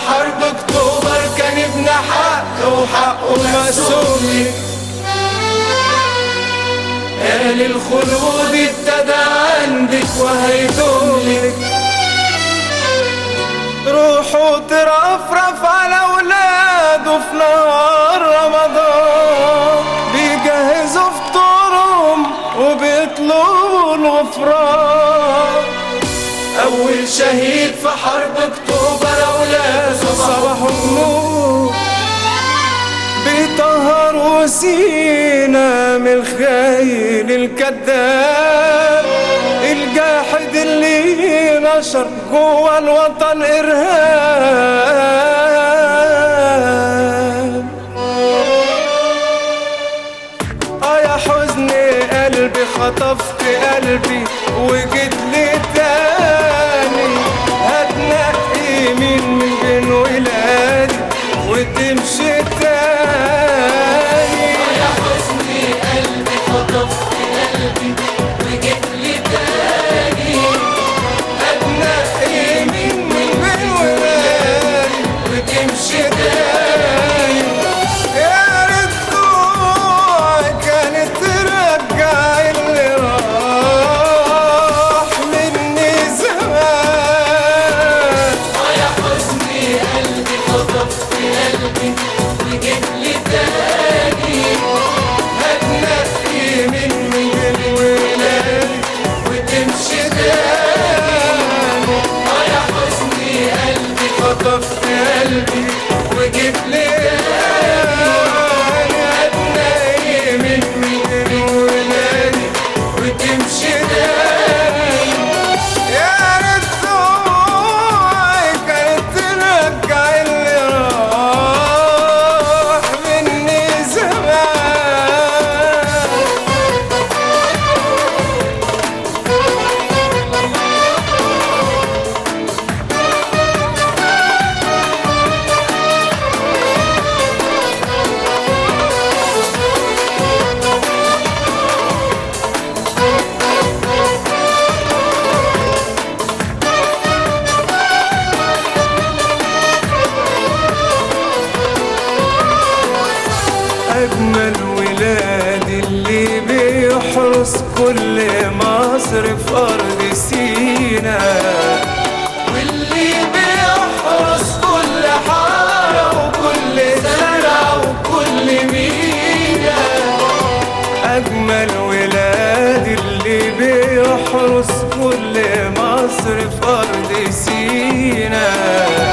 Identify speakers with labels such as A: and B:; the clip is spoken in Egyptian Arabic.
A: حرب اكتوبر كان ابن حق وحقه مقسوم قال الخلود ابتدى عندك وهيدومك روحوا ترفرف على اولاده في نهار رمضان بيجهزوا فطورهم وبيطلبوا الغفران اول شهيد في حرب اكتوبر اولاده صباح النور بيطهروا سينا من الخاين الكذاب الجاحد اللي نشر جوا الوطن ارهاب اه يا حزن قلبي خطفت قلبي وجيت لي تاني هتنقي مين من بين ولادي وتمشي تاني
B: يا حزني قلبي خطفت قلبي وجيت لي تاني
A: هتنقي مين من بين ولادي وتمشي تاني يا ريت دموعي كانت ترجع اللي راح مني زمان
B: اه يا حزني قلبي خطفت قلبي وجيت لي تاني
A: هتنقي من من بين ولادي وتمشي تاني
B: اه يا حزني قلبي
A: خطفت قلبي وجيت لي هتنقي من من بين ولادي وتمشي تاني يا ريت دموعي كانت ترجع اللي راح مني زمان أجمل ولاد اللي بيحرس كل مصر في أرض سينا واللي بيحرس كل حارة وكل زرع وكل مينا أجمل ولاد اللي بيحرس كل مصر في أرض سينا